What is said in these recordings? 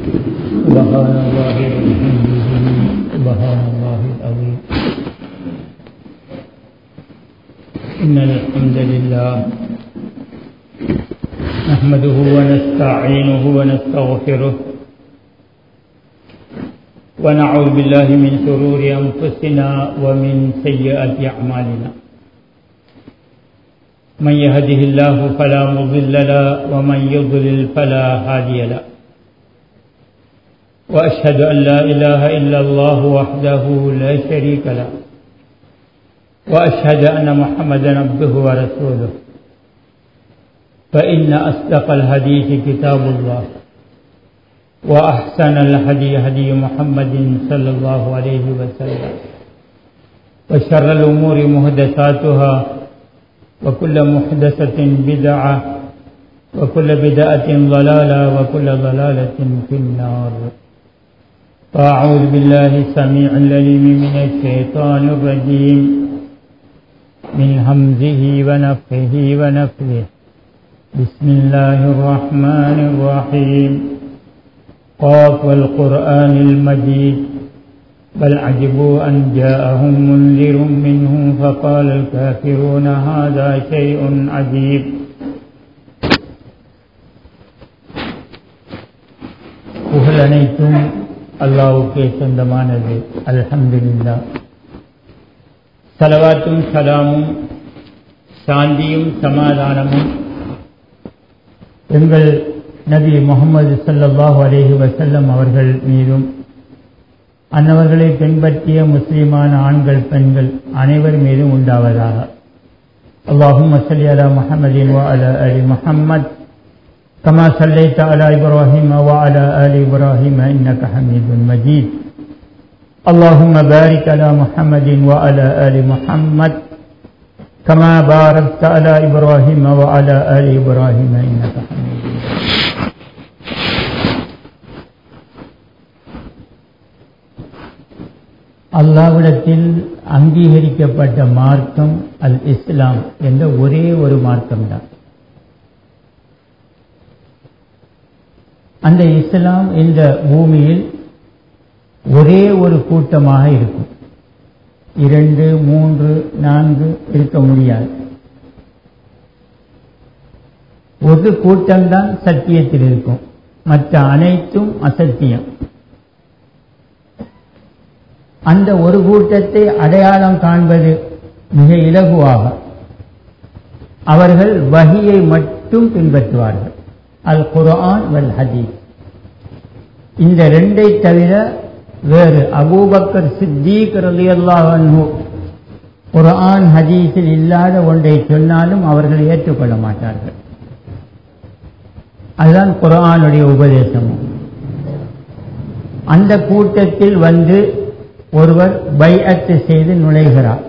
سبحان الله وبحمده سبحان الله العظيم إن الحمد لله نحمده ونستعينه ونستغفره ونعوذ بالله من شرور أنفسنا ومن سيئات أعمالنا من يهده الله فلا مضل له ومن يضلل فلا هادي له وأشهد أن لا إله إلا الله وحده لا شريك له وأشهد أن محمدا عبده ورسوله فإن أصدق الحديث كتاب الله وأحسن الهدي هدي محمد صلى الله عليه وسلم وشر الأمور محدثاتها وكل محدثة بدعة وكل بدعة ضلالة وكل ضلالة في النار فأعوذ بالله السميع العليم من الشيطان الرجيم من همزه ونفخه ونفثه بسم الله الرحمن الرحيم قاف والقرآن المجيد بل عجبوا أن جاءهم منذر منهم فقال الكافرون هذا شيء عجيب புகழ் அனைத்தும் அல்லாவுக்கே சொந்தமானது அல்ஹம்துலில்லா சலவாத்தும் சலாமும் சாந்தியும் சமாதானமும் எங்கள் நபி முகமது சல்லாஹூ அலேஹி வசல்லம் அவர்கள் மீதும் அன்னவர்களை பின்பற்றிய முஸ்லிமான ஆண்கள் பெண்கள் அனைவர் மீதும் உண்டாவதாக اللهم صل على محمد وعلى آل محمد كما صليت على إبراهيم وعلى آل إبراهيم إنك حميد مجيد اللهم بارك على محمد وعلى آل محمد كما باركت على إبراهيم وعلى آل إبراهيم إنك حميد مجيد அல்லாவிடத்தில் அங்கீகரிக்கப்பட்ட மார்க்கம் அல் இஸ்லாம் என்ற ஒரே ஒரு மார்க்கம்தான் அந்த இஸ்லாம் இந்த பூமியில் ஒரே ஒரு கூட்டமாக இருக்கும் இரண்டு மூன்று நான்கு இருக்க முடியாது ஒரு கூட்டம்தான் சத்தியத்தில் இருக்கும் மற்ற அனைத்தும் அசத்தியம் அந்த ஒரு கூட்டத்தை அடையாளம் காண்பது மிக இலகுவாக அவர்கள் வகியை மட்டும் பின்பற்றுவார்கள் அல் குரான் வல் ஹதீஸ் இந்த ரெண்டை தவிர வேறு அபூபக்கர் சித்தீக் ரலியல்லாஹு குரான் ஹதீஸில் இல்லாத ஒன்றை சொன்னாலும் அவர்கள் ஏற்றுக்கொள்ள மாட்டார்கள் அதுதான் குரானுடைய உபதேசமும் அந்த கூட்டத்தில் வந்து ஒருவர் பைஅத்து செய்து நுழைகிறார்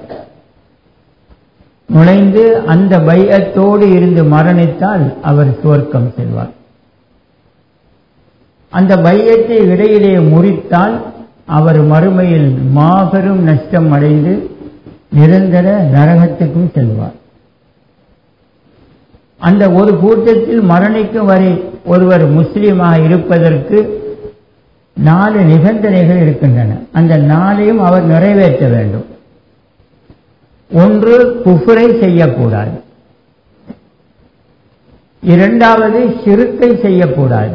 நுழைந்து அந்த பைஅத்தோடு இருந்து மரணித்தால் அவர் சுவர்க்கம் செல்வார் அந்த பையத்தை இடையிலே முறித்தால் அவர் மறுமையில் மாபெரும் நஷ்டம் அடைந்து நிரந்தர நரகத்துக்கும் செல்வார் அந்த ஒரு கூட்டத்தில் மரணிக்கும் வரை ஒருவர் முஸ்லீமாக இருப்பதற்கு நாலு நிபந்தனைகள் இருக்கின்றன அந்த நாளையும் அவர் நிறைவேற்ற வேண்டும் ஒன்று குஃபரை செய்யக்கூடாது இரண்டாவது சிறுக்கை செய்யக்கூடாது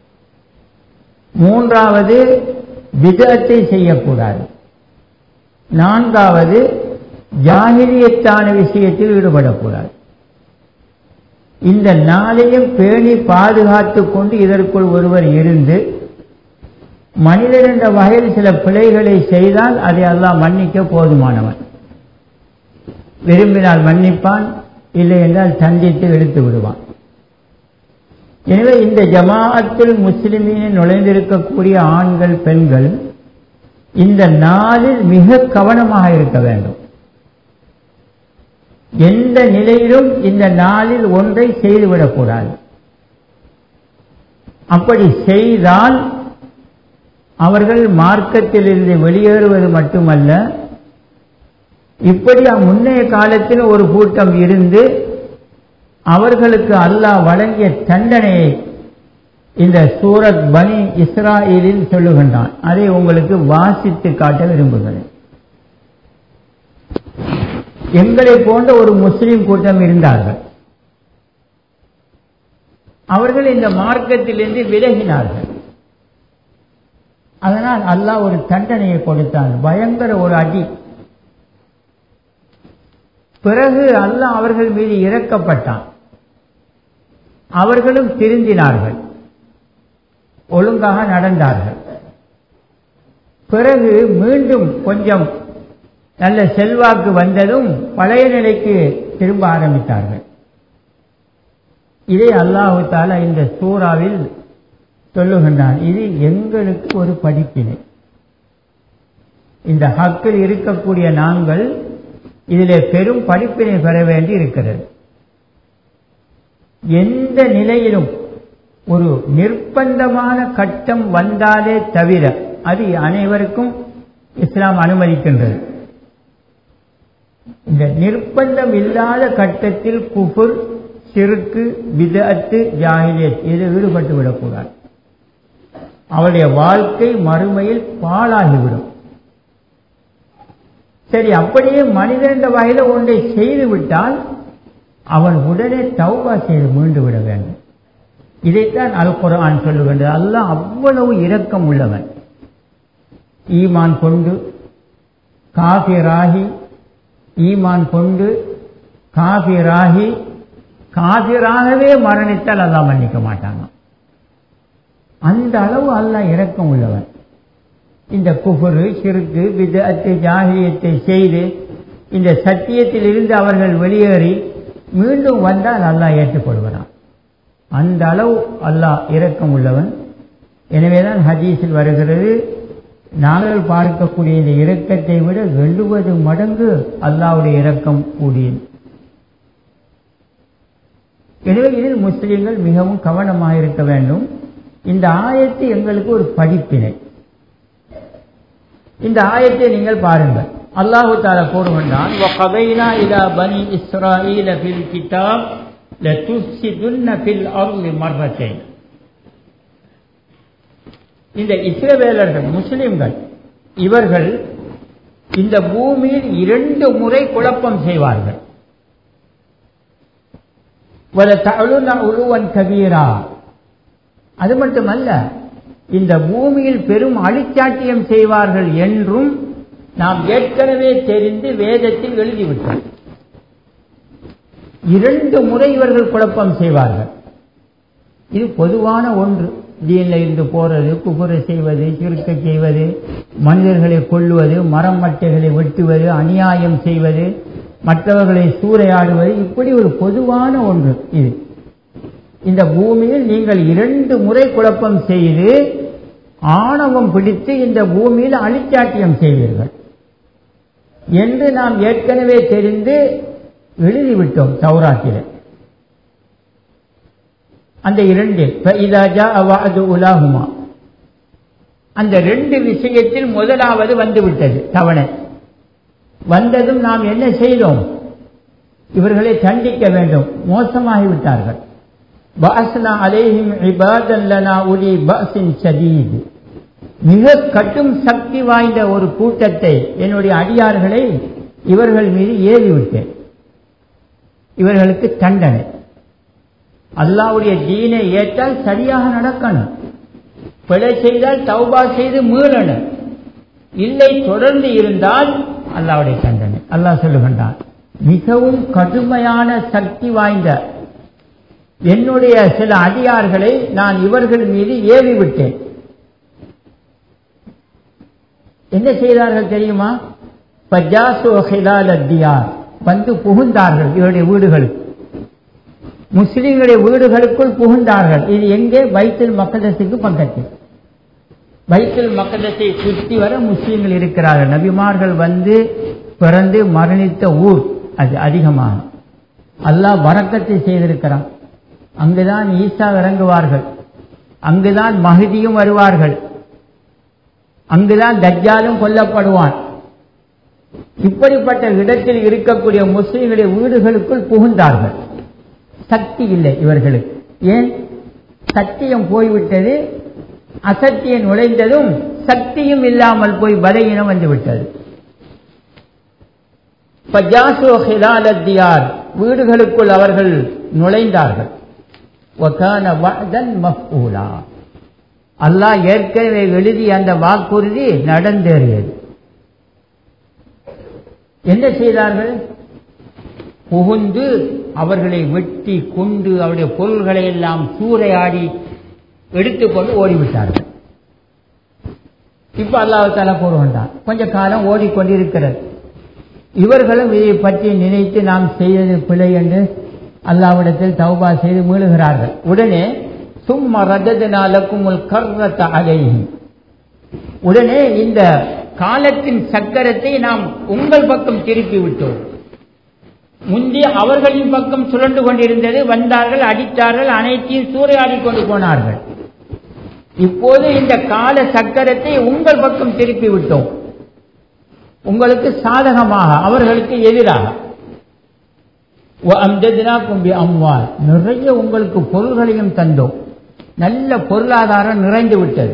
மூன்றாவது விதத்தை செய்யக்கூடாது நான்காவது ஜாகிரியத்தான விஷயத்தில் ஈடுபடக்கூடாது இந்த நாளையும் பேணி பாதுகாத்து கொண்டு இதற்குள் ஒருவர் இருந்து மனிதர் என்ற வகையில் சில பிழைகளை செய்தால் அதை எல்லாம் மன்னிக்க போதுமானவன் விரும்பினால் மன்னிப்பான் இல்லை என்றால் தண்டித்து எடுத்து விடுவான் எனவே இந்த ஜமாஅத்தில் முஸ்லிமினை நுழைந்திருக்கக்கூடிய ஆண்கள் பெண்கள் இந்த நாளில் மிக கவனமாக இருக்க வேண்டும் எந்த நிலையிலும் இந்த நாளில் ஒன்றை செய்துவிடக்கூடாது அப்படி செய்தால் அவர்கள் மார்க்கத்திலிருந்து வெளியேறுவது மட்டுமல்ல இப்படி முன்னைய காலத்தில் ஒரு கூட்டம் இருந்து அவர்களுக்கு அல்லாஹ் வழங்கிய தண்டனையை இந்த சூரத் பனி இஸ்ராயலில் சொல்லுகின்றான் அதை உங்களுக்கு வாசித்து காட்ட விரும்புகிறேன் எங்களை போன்ற ஒரு முஸ்லிம் கூட்டம் இருந்தார்கள் அவர்கள் இந்த மார்க்கத்திலிருந்து விலகினார்கள் அதனால் அல்லாஹ் ஒரு தண்டனையை கொடுத்தான் பயங்கர ஒரு அடி பிறகு அல்லாஹ் அவர்கள் மீது இறக்கப்பட்டான் அவர்களும் திருந்தினார்கள் ஒழுங்காக நடந்தார்கள் பிறகு மீண்டும் கொஞ்சம் நல்ல செல்வாக்கு வந்ததும் பழைய நிலைக்கு திரும்ப ஆரம்பித்தார்கள் இதை அல்லாஹு தாலா இந்த சூறாவில் சொல்லுகின்றான் இது எங்களுக்கு ஒரு படிப்பினை இந்த ஹக்கில் இருக்கக்கூடிய நாங்கள் இதிலே பெரும் படிப்பினை பெற வேண்டி இருக்கிறது எந்த நிலையிலும் ஒரு நிர்பந்தமான கட்டம் வந்தாலே தவிர அது அனைவருக்கும் இஸ்லாம் அனுமதிக்கின்றது இந்த நிர்பந்தம் இல்லாத கட்டத்தில் குஃபுர் சிறுக்கு விதத்து ஜாகிலியத் இதில் ஈடுபட்டு விடக்கூடாது அவருடைய வாழ்க்கை மறுமையில் பாழாகிவிடும் சரி அப்படியே மனிதன் என்ற வகையில் ஒன்றை செய்து விட்டால் அவன் உடனே தௌபா செய்து மீண்டு விட வேண்டும் இதைத்தான் அல் குரான் சொல்லுகின்றது அல்லாஹ் அவ்வளவு இரக்கம் உள்ளவன் ஈமான் கொண்டு காபிராகி ஈமான் கொண்டு காபிராகி காபிராகவே மரணித்தால் அல்லாஹ் மன்னிக்க மாட்டாங்க அந்த அளவு அல்லாஹ் இரக்கம் உள்ளவன் இந்த குஃபுரு சிறுக்கு விதத்து ஜாகியத்தை செய்து இந்த சத்தியத்தில் இருந்து அவர்கள் வெளியேறி மீண்டும் வந்தால் அல்லாஹ் ஏற்றுக்கொள்கிறான் அந்த அளவு அல்லாஹ் இரக்கம் உள்ளவன் எனவேதான் ஹதீஸில் வருகிறது நாங்கள் பார்க்கக்கூடிய இந்த இரக்கத்தை விட எழுபது மடங்கு அல்லாவுடைய இரக்கம் கூடியது எனவே இதில் முஸ்லிம்கள் மிகவும் கவனமாக இருக்க வேண்டும் இந்த ஆயத்து எங்களுக்கு ஒரு படிப்பினை இந்த ஆயத்தை நீங்கள் பாருங்கள் அல்லாஹு தாலா கூறுகின்றான் وَقَضَيْنَا إِلَى بَنِي إِسْرَائِيلَ فِي الْكِتَابِ لَتُفْسِدُنَّ فِي الْأَرْضِ مَرَّتَيْنِ இந்த இஸ்ரவேலர்கள் முஸ்லிம்கள் இவர்கள் இந்த பூமியில் இரண்டு முறை குழப்பம் செய்வார்கள் உழுவன் கபீரா அது மட்டுமல்ல இந்த பூமியில் பெரும் அழிச்சாட்டியம் செய்வார்கள் என்றும் நாம் ஏற்கனவே தெரிந்து வேதத்தில் எழுதிவிட்டோம் இரண்டு முறை இவர்கள் குழப்பம் செய்வார்கள் இது பொதுவான ஒன்று தீனில் இருந்து போறது குபுரை செய்வது சிறுக்க செய்வது மனிதர்களை கொள்ளுவது மரம் மட்டைகளை வெட்டுவது அநியாயம் செய்வது மற்றவர்களை சூறையாடுவது இப்படி ஒரு பொதுவான ஒன்று இது இந்த பூமியில் நீங்கள் இரண்டு முறை குழப்பம் செய்து ஆணவம் பிடித்து இந்த பூமியில் அழிச்சாட்டியம் செய்வீர்கள் என்று நாம் ஏற்கனவே தெரிந்து எழுதிவிட்டோம் சௌராத்திர அந்த இரண்டில் உலாகுமா அந்த ரெண்டு விஷயத்தில் முதலாவது வந்துவிட்டது தவணை வந்ததும் நாம் என்ன செய்தோம் இவர்களை தண்டிக்க வேண்டும் மோசமாகிவிட்டார்கள் பாசனா அலேஹிம் இபாதல்லனா உலி பாசின் சதீது மிக கட்டும் சக்தி வாய்ந்த ஒரு கூட்டத்தை என்னுடைய அடியார்களை இவர்கள் மீது ஏறிவிட்டேன் இவர்களுக்கு தண்டனை அல்லாவுடைய தீனை ஏற்றால் சரியாக நடக்கணும் பிழை செய்தால் தௌபா செய்து மீளணும் இல்லை தொடர்ந்து இருந்தால் அல்லாவுடைய தண்டனை அல்லாஹ் சொல்லுகின்றான் மிகவும் கடுமையான சக்தி வாய்ந்த என்னுடைய சில அடியார்களை நான் இவர்கள் மீது ஏவி விட்டேன் என்ன செய்தார்கள் தெரியுமா பஜாசுலால் வந்து புகுந்தார்கள் இவருடைய வீடுகளுக்கு முஸ்லிம்களுடைய வீடுகளுக்குள் புகுந்தார்கள் இது எங்கே பைத்தல் மக்கதத்துக்கு பக்கத்தில் பைத்தல் மக்கதத்தை சுற்றி வர முஸ்லிம்கள் இருக்கிறார்கள் நபிமார்கள் வந்து பிறந்து மரணித்த ஊர் அது அதிகமாக அல்லாஹ் வரக்கத்தை செய்திருக்கிறான் அங்குதான் ஈசா இறங்குவார்கள் அங்குதான் மகிதியும் வருவார்கள் அங்குதான் தஜ்ஜாலும் கொல்லப்படுவான் இப்படிப்பட்ட இடத்தில் இருக்கக்கூடிய முஸ்லிம்களுடைய வீடுகளுக்குள் புகுந்தார்கள் சக்தி இல்லை இவர்களுக்கு ஏன் சத்தியம் போய்விட்டது அசத்தியம் நுழைந்ததும் சக்தியும் இல்லாமல் போய் பலகீனம் வந்துவிட்டது பஜாசோ ஹிலாலத்தியார் வீடுகளுக்குள் அவர்கள் நுழைந்தார்கள் وَكَانَ وَعْدًا مَفْعُولًا அல்லாஹ் ஏற்கனவே எழுதிய அந்த வாக்குறுதி நடந்தேறியது என்ன செய்தார்கள் புகுந்து அவர்களை வெட்டி கொண்டு அவருடைய பொருள்களை எல்லாம் சூறையாடி எடுத்துக்கொண்டு ஓடிவிட்டார்கள் இப்ப அல்லாஹால கூறுகின்றான் கொஞ்ச காலம் ஓடிக்கொண்டிருக்கிறது இவர்களும் இதை பற்றி நினைத்து நாம் செய்தது பிழை என்று அல்லாவிடத்தில் தௌபா செய்து மீளுகிறார்கள் உடனே சும்மா ரஜதனாலக்கும் கர்ரத்த அலையும் உடனே இந்த காலத்தின் சக்கரத்தை நாம் உங்கள் பக்கம் திருப்பி விட்டோம் முந்தைய அவர்களின் பக்கம் சுழண்டு கொண்டிருந்தது வந்தார்கள் அடித்தார்கள் அனைத்தையும் சூறையாடி கொண்டு போனார்கள் இப்போது இந்த கால சக்கரத்தை உங்கள் பக்கம் திருப்பி விட்டோம் உங்களுக்கு சாதகமாக அவர்களுக்கு எதிராக கும்பி அம்வால் நிறைய உங்களுக்கு பொருள்களையும் தந்தோம் நல்ல பொருளாதாரம் நிறைந்து விட்டது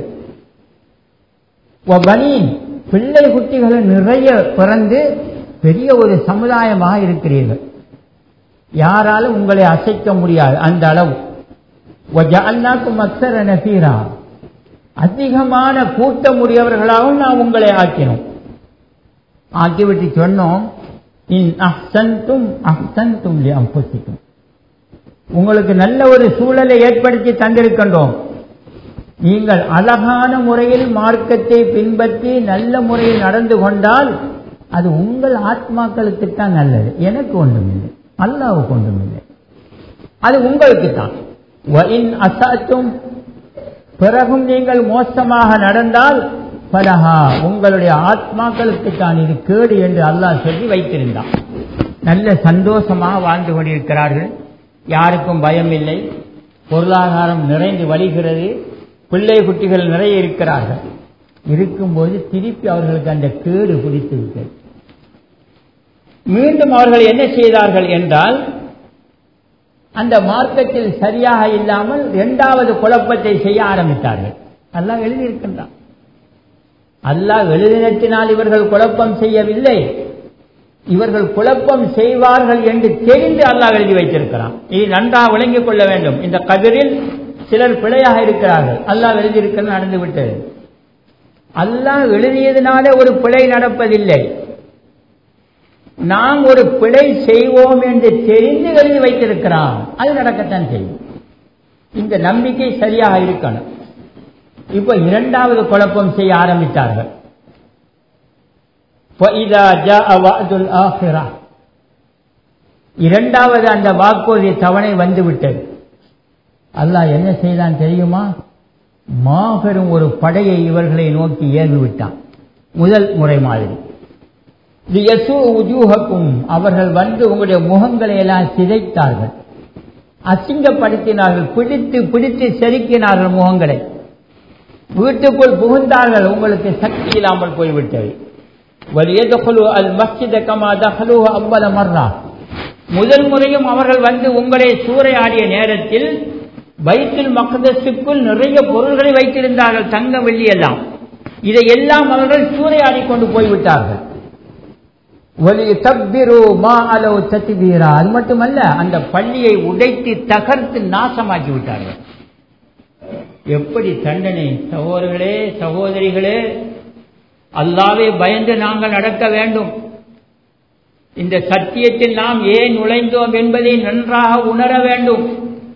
பனீன் பிள்ளை குட்டிகள் நிறைய பிறந்து பெரிய ஒரு சமுதாயமாக இருக்கிறீர்கள் யாராலும் உங்களை அசைக்க முடியாது அந்த அளவு அல்லாக்கும் அக்சர நசீரா அதிகமான கூட்டம் உடையவர்களாகவும் நான் உங்களை ஆக்கினோம் ஆக்கிவிட்டு சொன்னோம் இன் அஹ்சன்தும் அஹ்சன்தும் அம்பசிக்கும் உங்களுக்கு நல்ல ஒரு சூழலை ஏற்படுத்தி தந்திருக்கின்றோம் நீங்கள் அழகான முறையில் மார்க்கத்தை பின்பற்றி நல்ல முறையில் நடந்து கொண்டால் அது உங்கள் ஆத்மாக்களுக்கு தான் நல்லது எனக்கு ஒன்றுமில்லை அல்லாவுக்கு ஒன்றுமில்லை அது உங்களுக்கு தான் அசாத்தும் பிறகும் நீங்கள் மோசமாக நடந்தால் பலஹா உங்களுடைய ஆத்மாக்களுக்கு தான் இது கேடு என்று அல்லாஹ் சொல்லி வைத்திருந்தான் நல்ல சந்தோஷமாக வாழ்ந்து கொண்டிருக்கிறார்கள் யாருக்கும் பயம் இல்லை பொருளாதாரம் நிறைந்து வழிகிறது பிள்ளை குட்டிகள் நிறைய இருக்கிறார்கள் இருக்கும்போது திருப்பி அவர்களுக்கு அந்த கேடு பிடித்து விட்டது மீண்டும் அவர்கள் என்ன செய்தார்கள் என்றால் அந்த மார்க்கத்தில் சரியாக இல்லாமல் இரண்டாவது குழப்பத்தை செய்ய ஆரம்பித்தார்கள் அல்லாஹ் எழுதியிருக்கின்றான் அல்லாஹ் எழுதினத்தினால் இவர்கள் குழப்பம் செய்யவில்லை இவர்கள் குழப்பம் செய்வார்கள் என்று தெரிந்து அல்லாஹ் எழுதி வைத்திருக்கிறான் இது நன்றாக விளங்கிக் கொள்ள வேண்டும் இந்த கதிரில் சிலர் பிழையாக இருக்கிறார்கள் அல்லாஹ் எழுதியிருக்கிறது நடந்து விட்டது அல்லாஹ் எழுதியதுனாலே ஒரு பிழை நடப்பதில்லை நாம் ஒரு பிழை செய்வோம் என்று தெரிந்து எழுதி வைத்திருக்கிறான் அது நடக்கத்தான் செய்யும் இந்த நம்பிக்கை சரியாக இருக்கணும் இப்ப இரண்டாவது குழப்பம் செய்ய ஆரம்பித்தார்கள் இரண்டாவது அந்த வாக்குறுதி தவணை வந்துவிட்டது அல்லாஹ் என்ன செய்தான் தெரியுமா மாபெரும் ஒரு படையை இவர்களை நோக்கி ஏறிவிட்டான் முதல் முறை மாதிரி உஜூகக்கும் அவர்கள் வந்து உங்களுடைய முகங்களை எல்லாம் சிதைத்தார்கள் அசிங்கப்படுத்தினார்கள் பிடித்து பிடித்து செருக்கினார்கள் முகங்களை வீட்டுக்குள் புகுந்தார்கள் உங்களுக்கு சக்தி இல்லாமல் போய்விட்டது முதல் முறையும் அவர்கள் வந்து உங்களை சூறையாடிய நேரத்தில் வயிற்றில் மக்கதத்துக்குள் நிறைய பொருள்களை வைத்திருந்தார்கள் தங்க வெள்ளி எல்லாம் இதையெல்லாம் அவர்கள் சூறையாடி கொண்டு போய்விட்டார்கள் அது மட்டுமல்ல அந்த பள்ளியை உடைத்து தகர்த்து நாசமாக்கி விட்டார்கள் எப்படி தண்டனை சகோதரர்களே சகோதரிகளே அல்லாவே பயந்து நாங்கள் நடக்க வேண்டும் இந்த சத்தியத்தில் நாம் ஏன் நுழைந்தோம் என்பதை நன்றாக உணர வேண்டும்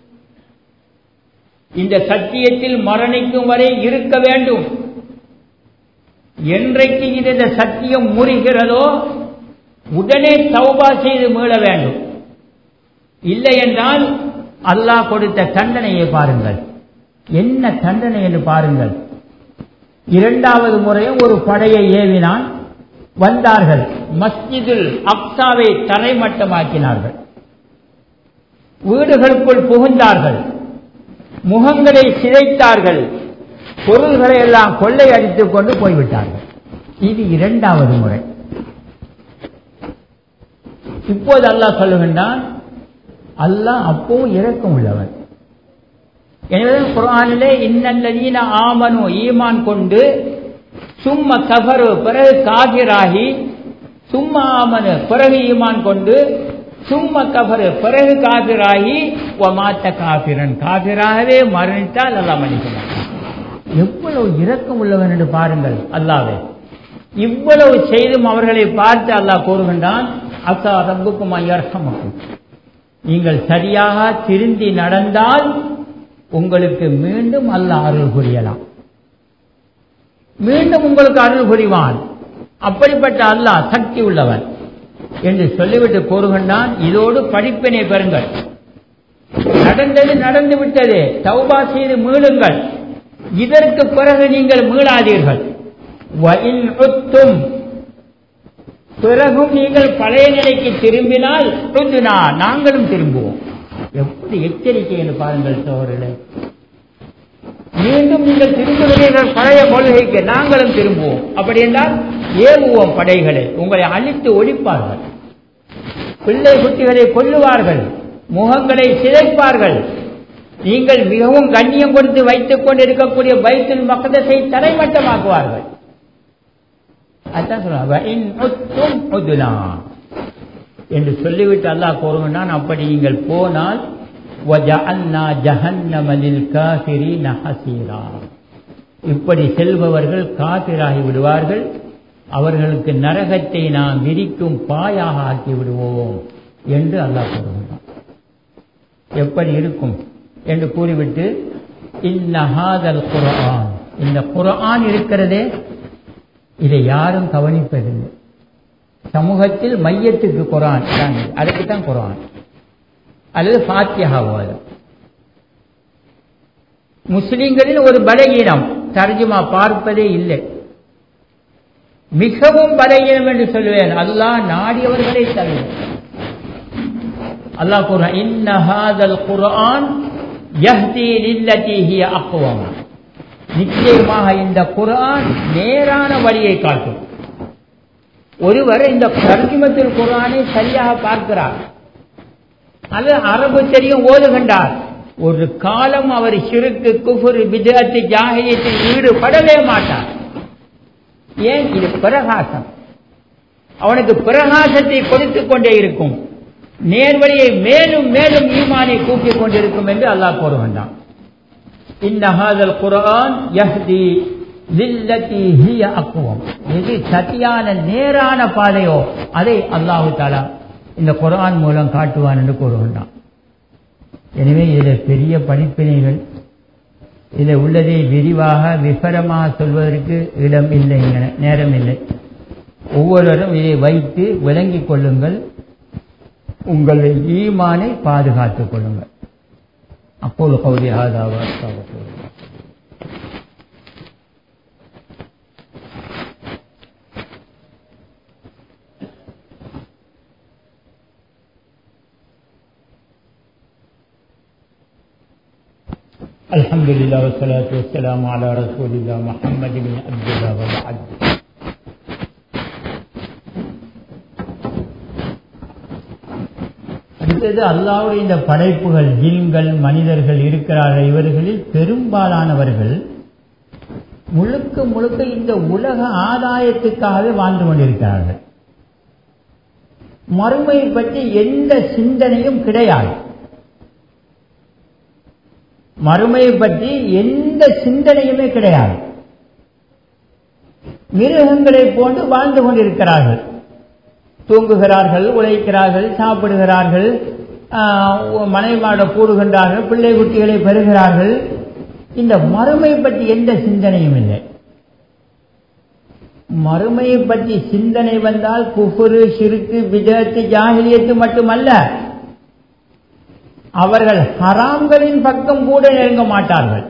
இந்த சத்தியத்தில் மரணிக்கும் வரை இருக்க வேண்டும் என்றைக்கு இந்த சத்தியம் முறிகிறதோ உடனே தௌபா செய்து மீள வேண்டும் இல்லை என்றால் அல்லாஹ் கொடுத்த தண்டனையை பாருங்கள் என்ன தண்டனை என்று பாருங்கள் இரண்டாவது முறையும் ஒரு படையை ஏவினான் வந்தார்கள் மஸ்ஜிதுல் அக்சாவை தரைமட்டமாக்கினார்கள் வீடுகளுக்குள் புகுந்தார்கள் முகங்களை சிதைத்தார்கள் பொருள்களை எல்லாம் கொள்ளை அடித்துக் கொண்டு போய்விட்டார்கள் இது இரண்டாவது முறை இப்போது அல்லாஹ் சொல்லுகின்றான் அல்லாஹ் அப்பவும் இறக்கம் உள்ளவன் எனவே குரானிலே இன்னல்லதீன ஆமனு ஈமான் கொண்டு சும்ம கபரு பிறகு காபிராகி சும்மா ஆமனு பிறகு ஈமான் கொண்டு சும்ம கபரு பிறகு காபிராகி மாத்த காபிரன் காபிராகவே மரணித்தால் அல்லாஹ் மன்னிக்க மாட்டான் எவ்வளவு இரக்கம் உள்ளவன் என்று பாருங்கள் அல்லாவே இவ்வளவு செய்தும் அவர்களை பார்த்து அல்லாஹ் கூறுகின்றான் அசா ரப்புக்கும் ஐயர்ஹமக்கும் நீங்கள் சரியாக திருந்தி நடந்தால் உங்களுக்கு மீண்டும் அல்லாஹ் அருள் புரியலாம் மீண்டும் உங்களுக்கு அருள் புரிவான் அப்படிப்பட்ட அல்லாஹ் சக்தி உள்ளவன் என்று சொல்லிவிட்டு கூறுகின்றான் இதோடு படிப்பினை பெறுங்கள் நடந்தது நடந்து விட்டது தௌபா செய்து மீளுங்கள் இதற்கு பிறகு நீங்கள் மீளாதீர்கள் பிறகும் நீங்கள் பழைய நிலைக்கு திரும்பினால் ருஜுனா நாங்களும் திரும்புவோம் எப்படி எச்சரிக்கை என்று பாருங்கள் சோழர்களே மீண்டும் நீங்கள் திரும்புகிறீர்கள் பழைய கொள்கைக்கு நாங்களும் திரும்புவோம் அப்படி என்றால் ஏவுவோம் படைகளை உங்களை அழித்து ஒழிப்பார்கள் பிள்ளை குட்டிகளை கொல்லுவார்கள் முகங்களை சிதைப்பார்கள் நீங்கள் மிகவும் கண்ணியம் கொடுத்து வைத்துக் கொண்டிருக்கக்கூடிய பைத்தில் மக்கதத்தை தரைமட்டமாக்குவார்கள் அதான் சொல்லுவாங்க என்று சொல்லிவிட்டு அல்லாஹ் கூறுகின்றான் அப்படி நீங்கள் போனால் இப்படி செல்பவர்கள் காத்திராகி விடுவார்கள் அவர்களுக்கு நரகத்தை நாம் விரிக்கும் பாயாக ஆக்கி விடுவோம் என்று அல்லாஹ் கூறுகின்றான் எப்படி இருக்கும் என்று கூறிவிட்டு இன்னஹாதல் குரான் இந்த குரான் இருக்கிறதே இதை யாரும் கவனிப்பதில்லை சமூகத்தில் மையத்துக்கு குரான் அதுக்கு தான் குரான் அல்லது பாத்தியாக ஓதம் முஸ்லிம்களில் ஒரு பலகீனம் தர்ஜுமா பார்ப்பதே இல்லை மிகவும் பலகீனம் என்று சொல்லுவேன் அல்லாஹ் நாடியவர்களை தவிர அல்லாஹ் கூறுறான் இன்னஹாதல் குர்ஆன் யஹ்தி லில்லதி ஹிய அக்வம் நிச்சயமாக இந்த குர்ஆன் நேரான வழியை காட்டும் ஒருவர் இந்த தர்ஜுமத்தில் குர்ஆனை சரியாக பார்க்கிறார் அது அரபு தெரியும் ஓதுகின்றார் ஒரு காலம் அவர் சிறுக்கு குஃபுரு விதத்து ஜாகியத்தில் ஈடுபடவே மாட்டார் ஏன் இது பிரகாசம் அவனுக்கு பிரகாசத்தை கொடுத்துக் கொண்டே இருக்கும் நேர்வழியை மேலும் மேலும் ஈமானை கூப்பிக் கொண்டிருக்கும் என்று அல்லாஹ் கூறுகின்றான் இந்த ஹாதல் குரான் யஹ்தி லில்லதி ஹிய அக்குவம் எது சத்தியான நேரான பாதையோ அதை அல்லாஹு தாலா இந்த குரான் மூலம் காட்டுவான் என்று கூறுகின்றான் எனவே இதில் பெரிய படிப்பினைகள் இதில் உள்ளதை விரிவாக விபரமாக சொல்வதற்கு இடம் இல்லை நேரம் இல்லை ஒவ்வொருவரும் இதை வைத்து விளங்கிக் கொள்ளுங்கள் உங்கள் ஈமானை பாதுகாத்துக் கொள்ளுங்கள் அப்போது கௌரி ஆதாவா الحمد لله والصلاة والسلام على رسول الله محمد بن عبد الله وبعد அடுத்தது அல்லாவுடைய இந்த படைப்புகள் ஜின்கள் மனிதர்கள் இருக்கிறார்கள் இவர்களில் பெரும்பாலானவர்கள் முழுக்க முழுக்க இந்த உலக ஆதாயத்துக்காகவே வாழ்ந்து கொண்டிருக்கிறார்கள் மறுமையை பற்றி எந்த சிந்தனையும் கிடையாது மறுமையை பற்றி எந்த சிந்தனையுமே கிடையாது மிருகங்களை போன்று வாழ்ந்து கொண்டிருக்கிறார்கள் தூங்குகிறார்கள் உழைக்கிறார்கள் சாப்பிடுகிறார்கள் மனைவிமாட கூடுகின்றார்கள் பிள்ளை குட்டிகளை பெறுகிறார்கள் இந்த மறுமை பற்றி எந்த சிந்தனையும் இல்லை மறுமையை பற்றி சிந்தனை வந்தால் குஃபுரு சிறுக்கு விஜயத்து ஜாகிலியத்து மட்டுமல்ல அவர்கள் ஹராம்களின் பக்கம் கூட நெருங்க மாட்டார்கள்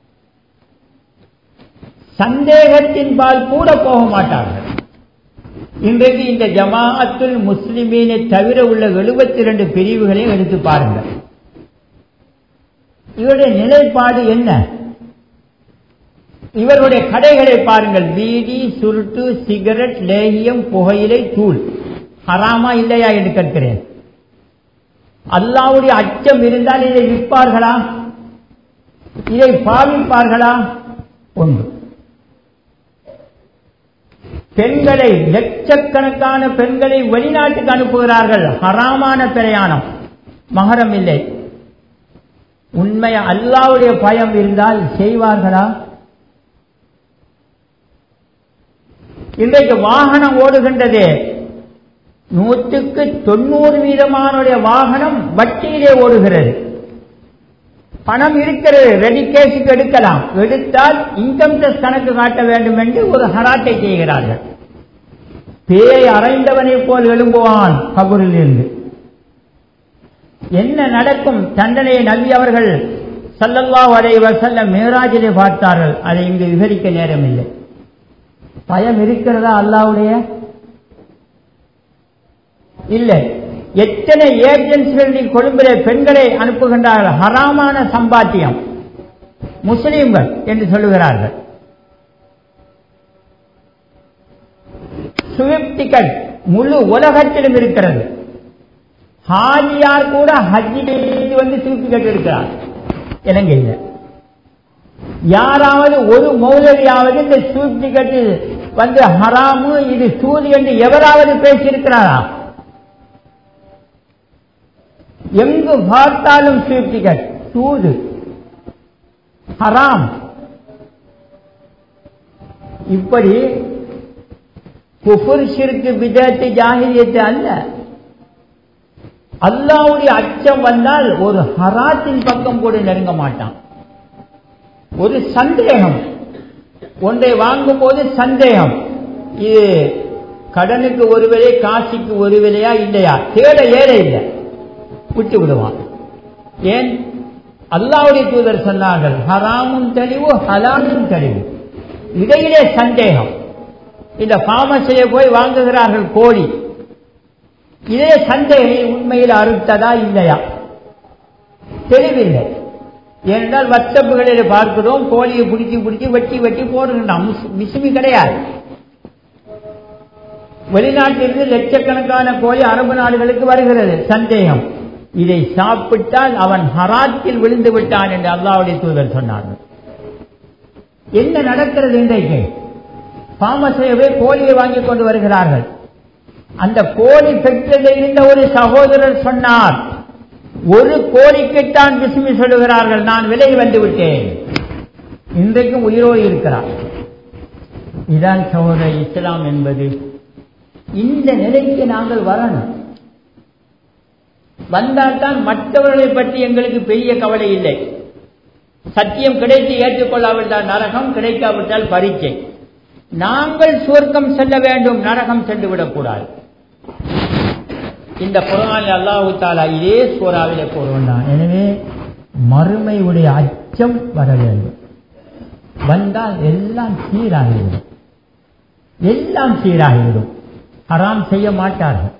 சந்தேகத்தின் பால் கூட போக மாட்டார்கள் இன்றைக்கு இந்த ஜமாஅத்துல் முஸ்லிமீனை தவிர உள்ள எழுபத்தி இரண்டு பிரிவுகளையும் எடுத்து பாருங்கள் இவருடைய நிலைப்பாடு என்ன இவருடைய கடைகளை பாருங்கள் பீடி சுருட்டு சிகரெட் லேகியம் புகையிலை தூள் ஹராமா இல்லையா என்று கேட்கிறேன் அல்லாவுடைய அச்சம் இருந்தால் இதை விற்பார்களா இதை பாவிப்பார்களா ஒன்று பெண்களை லட்சக்கணக்கான பெண்களை வெளிநாட்டுக்கு அனுப்புகிறார்கள் ஹராமான பிரயாணம் மகரம் இல்லை உண்மை அல்லாவுடைய பயம் இருந்தால் செய்வார்களா இன்றைக்கு வாகனம் ஓடுகின்றது நூற்றுக்கு தொண்ணூறு வீதமானுடைய வாகனம் வட்டியிலே ஓடுகிறது பணம் இருக்கிறது ரெடி கேஸுக்கு எடுக்கலாம் எடுத்தால் இன்கம் டேக்ஸ் கணக்கு காட்ட வேண்டும் என்று ஒரு ஹராட்டை செய்கிறார்கள் பேய் அறைந்தவனை போல் எழும்புவான் கபூரில் இருந்து என்ன நடக்கும் தண்டனையை நம்பி அவர்கள் சல்லல்லா அலைவர் செல்ல மேராஜிலே பார்த்தார்கள் அதை இங்கு விவரிக்க நேரமில்லை பயம் இருக்கிறதா அல்லாவுடைய இல்லை எத்தனை ஏஜென்சிகள் கொழும்பிலே பெண்களை அனுப்புகின்றார்கள் ஹராமான சம்பாத்தியம் முஸ்லீம்கள் என்று சொல்லுகிறார்கள் ஸ்விஃப்ட் டிக்கெட் முழு உலகத்திலும் இருக்கிறது ஹாஜியார் கூட ஹஜ்ஜி வந்து ஸ்விஃப்ட் டிக்கெட் எடுக்கிறார் இலங்கையில் யாராவது ஒரு மௌலவியாவது இந்த ஸ்விஃப்ட் டிக்கெட் வந்து ஹராமு இது சூது என்று எவராவது பேசியிருக்கிறாரா எங்கு பார்த்தாலும் ஸ்வீப் டிக்கெட் சூது ஹராம் இப்படி குஃபுர் ஷிர்கு விதத்து ஜாகிரியத்து அல்ல அல்லாவுடைய அச்சம் வந்தால் ஒரு ஹராத்தின் பக்கம் கூட நெருங்க மாட்டான் ஒரு சந்தேகம் ஒன்றை வாங்கும் போது சந்தேகம் இது கடனுக்கு ஒரு விலை காசிக்கு ஒரு விலையா இல்லையா தேட ஏற இல்லை விட்டு விடுவான் ஏன் அல்லாவுடைய தூதர் சொன்னார்கள் ஹராமும் தெளிவு ஹலாமும் தெளிவு இடையிலே சந்தேகம் இந்த பாமசிலே போய் வாங்குகிறார்கள் கோழி இதே சந்தேகம் உண்மையில் அறுத்ததா இல்லையா தெளிவில்லை ஏனென்றால் வத்தப்புகளில் பார்க்கிறோம் கோழியை பிடிச்சி பிடிச்சி வெட்டி வெட்டி போடுகின்றான் மிசுமி கிடையாது வெளிநாட்டிலிருந்து லட்சக்கணக்கான கோழி அரபு நாடுகளுக்கு வருகிறது சந்தேகம் இதை சாப்பிட்டால் அவன் ஹராத்தில் விழுந்து விட்டான் என்று அல்லாவுடைய தூதர் சொன்னார்கள் என்ன நடக்கிறது இன்றைக்கு பாமசையவே கோழியை வாங்கி கொண்டு வருகிறார்கள் அந்த கோழி பெற்றதில் இருந்த ஒரு சகோதரர் சொன்னார் ஒரு கோழிக்குத்தான் பிசுமி சொல்லுகிறார்கள் நான் விலை வந்து விட்டேன் இன்றைக்கும் உயிரோடு இருக்கிறார் இதான் சகோதரர் இஸ்லாம் என்பது இந்த நிலைக்கு நாங்கள் வரணும் வந்தால்தான் மற்றவர்களை பற்றி எங்களுக்கு பெரிய கவலை இல்லை சத்தியம் கிடைத்து ஏற்றுக்கொள்ளாவிட்டால் நரகம் கிடைக்காவிட்டால் பரீட்சை நாங்கள் சுவர்க்கம் செல்ல வேண்டும் நரகம் சென்று விடக்கூடாது இந்த குரான் அல்லாஹு தாலா இதே சூறாவிலே கூறுவந்தான் எனவே மறுமையுடைய அச்சம் வர வேண்டும் வந்தால் எல்லாம் சீராகிவிடும் எல்லாம் சீராகிவிடும் ஹராம் செய்ய மாட்டார்கள்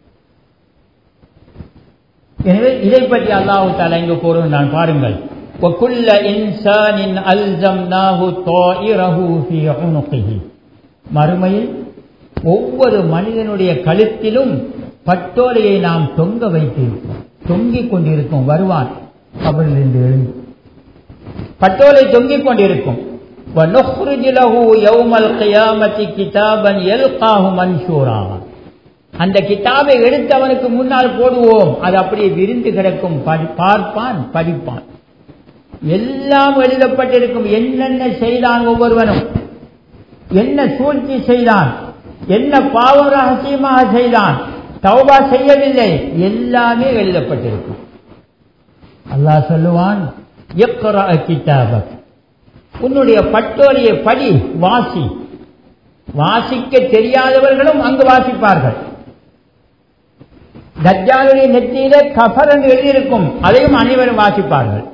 எனவே இதை பற்றி அல்லாஹு தாலா இங்கு கூறுகின்றான் பாருங்கள் وكل إنسان ألزمناه طائره في عنقه மறுமையில் ஒவ்வொரு மனிதனுடைய கழுத்திலும் பட்டோலையை நாம் தொங்க வைத்திருப்போம் தொங்கிக் கொண்டிருக்கும் வருவான் கபலிருந்து எழுந்து பட்டோலை தொங்கிக் கொண்டிருக்கும் وَنُخْرِجُ لَهُ يَوْمَ الْقِيَامَةِ كِتَابًا يَلْقَاهُ مَنْشُورًا அந்த கிதாபை எடுத்து அவனுக்கு முன்னால் போடுவோம் அது அப்படியே விரிந்து கிடக்கும் பார்ப்பான் படிப்பான் எல்லாம் எழுதப்பட்டிருக்கும் என்னென்ன செய்தான் ஒவ்வொருவனும் என்ன சூழ்ச்சி செய்தான் என்ன பாவம் ரகசியமாக செய்தான் தௌபா செய்யவில்லை எல்லாமே எழுதப்பட்டிருக்கும் அல்லாஹ் சொல்லுவான் கிதாபக் உன்னுடைய பட்டோலியை படி வாசி வாசிக்க தெரியாதவர்களும் அங்கு வாசிப்பார்கள் தஜ்ஜாலுடைய நெற்றியிலே கஃபர் என்று எழுதியிருக்கும் அதையும் அனைவரும் வாசிப்பார்கள்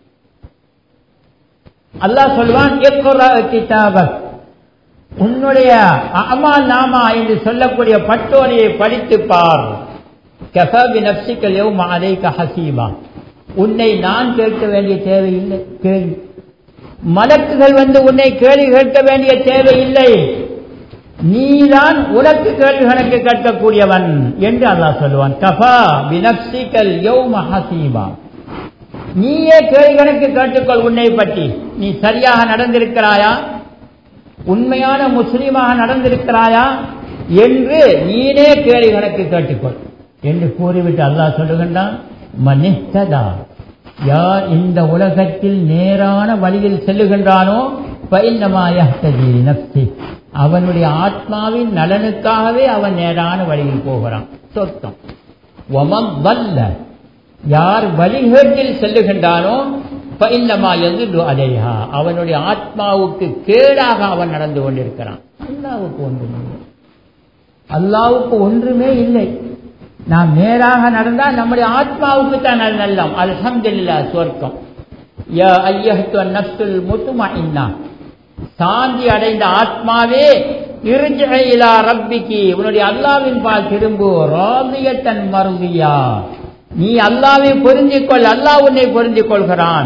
அல்லாஹ் சொல்வான் கிதாபக் உன்னுடைய அமால் நாமா என்று சொல்லக்கூடிய பட்டோலையை படித்து பார் கஃபபி நப்சிக்கல் யௌம அலைக ஹசீபா உன்னை நான் கேட்க வேண்டிய தேவையில்லை கேள்வி மலக்குகள் வந்து உன்னை கேள்வி கேட்க வேண்டிய தேவையில்லை நீதான் உனக்கு கேள்வி கணக்கு கேட்கக்கூடியவன் என்று அல்லாஹ் சொல்லுவான் கஃபா பினப்சிக்கல் யௌம ஹசீபா நீயே கேள்வி கணக்கு கேட்டுக்கொள் உன்னை பற்றி நீ சரியாக நடந்திருக்கிறாயா உண்மையான முஸ்லீமாக நடந்திருக்கிறாயா என்று நீனே கேள்வி கணக்கு கேட்டுக்கொள் என்று கூறிவிட்டு அல்லாஹ் சொல்லுகின்றான் மனிததா யார் இந்த உலகத்தில் நேரான வழியில் செல்லுகின்றானோ பைன்னமாயி நப்சி அவனுடைய ஆத்மாவின் நலனுக்காகவே அவன் நேரான வழியில் போகிறான் சொர்க்கம் ஒமம் வல்ல யார் வழிகேட்டில் செல்லுகின்றானோ பைன்னமா எதிர்வு அலையா அவனுடைய ஆத்மாவுக்கு கேடாக அவன் நடந்து கொண்டிருக்கிறான் அல்லாவுக்கு ஒன்றுமே அல்லாவுக்கு ஒன்றுமே இல்லை நாம் நேராக நடந்தால் நம்முடைய ஆத்மாவுக்கு தான் நல்லம் அல்ஹம்துலில்லா சொர்க்கம் யா ஐயஹத்து நஃப்ஸுல் முத்துமஇன்னா சாந்தி அடைந்த ஆத்மாவே இருஜிலா ரப்பிக்கு உன்னுடைய அல்லாவின் பால் திரும்பு ராதியத்தன் மருதியா நீ அல்லாவை பொருந்திக் அல்லாஹ் உன்னை பொருந்திக் கொள்கிறான்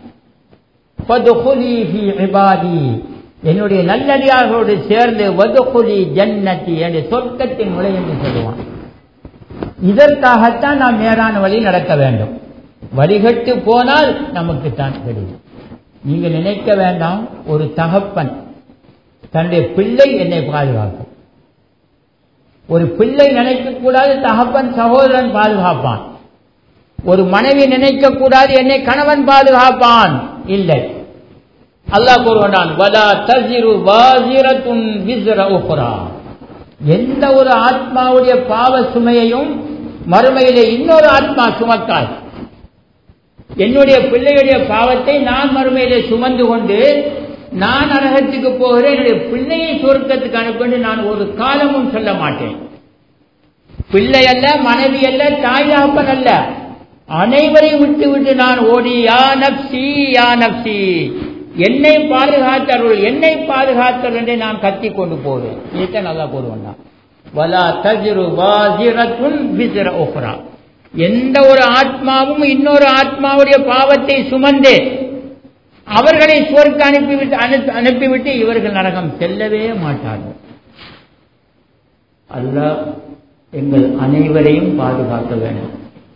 என்னுடைய நல்லடியார்களோடு சேர்ந்து வதுகுலி ஜன்னதி என்று சொர்க்கத்தின் முறை என்று சொல்லுவான் இதற்காகத்தான் நாம் நேரான வழி நடக்க வேண்டும் வழிகட்டு போனால் நமக்கு தான் தெரியும் நீங்க நினைக்க வேண்டாம் ஒரு தகப்பன் தன்னுடைய பிள்ளை என்னை பாதுகாக்கும் ஒரு பிள்ளை நினைக்க கூடாது தகப்பன் சகோதரன் பாதுகாப்பான் ஒரு மனைவி நினைக்க கூடாது என்னை கணவன் பாதுகாப்பான் இல்லை அல்லாஹ் கூறுவான் வலா தசிரு வாசிரத்துன் விஸ்ர உக்ரா எந்த ஒரு ஆத்மாவுடைய பாவ சுமையையும் மறுமையிலே இன்னொரு ஆத்மா சுமக்காது என்னுடைய பிள்ளையுடைய பாவத்தை நான் மறுமையிலே சுமந்து கொண்டு நான் நரகத்துக்கு போகிறேன் என்னுடைய பிள்ளையை சுருக்கத்துக்கு அனுப்பி நான் ஒரு காலமும் சொல்ல மாட்டேன் பிள்ளை அல்ல மனைவி அல்ல தாய் தகப்பன் அல்ல அனைவரையும் விட்டு விட்டு நான் ஓடி யா நப்சி யா நப்சி என்னை பாதுகாத்தருள் என்னை பாதுகாத்தருள் என்று நான் கத்தி கொண்டு போவேன் இதுதான் நல்லா போடுவேன் வலா தஜ்ரு வாசிரத்துன் விசிற உக்ரா எந்த ஒரு ஆத்மாவும் இன்னொரு ஆத்மாவுடைய பாவத்தை சுமந்து அவர்களை சுவர்க்கு அனுப்பிவிட்டு அனுப்பிவிட்டு இவர்கள் நரகம் செல்லவே மாட்டார்கள் அல்லாஹ் எங்கள் அனைவரையும் பாதுகாக்க வேண்டும்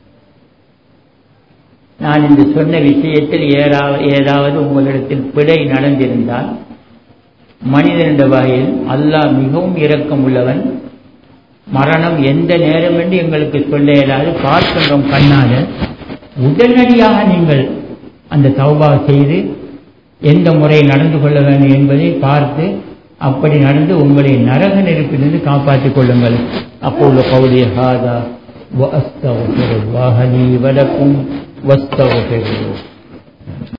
நான் இந்த சொன்ன விஷயத்தில் ஏதாவது உங்களிடத்தில் பிழை நடந்திருந்தால் மனிதன் என்ற வகையில் அல்லாஹ் மிகவும் இரக்கம் உள்ளவன் மரணம் எந்த நேரம் என்று எங்களுக்கு சொல்ல இயலாது பார்க்கின்றோம் கண்ணால உடனடியாக நீங்கள் அந்த தௌபா செய்து எந்த முறையில் நடந்து கொள்ள வேண்டும் என்பதை பார்த்து அப்படி நடந்து உங்களை நரக நெருப்பிலிருந்து காப்பாற்றிக் கொள்ளுங்கள் அப்போது கௌலிய ஹாதா وأستغفر الله لي ولكم واستغفروه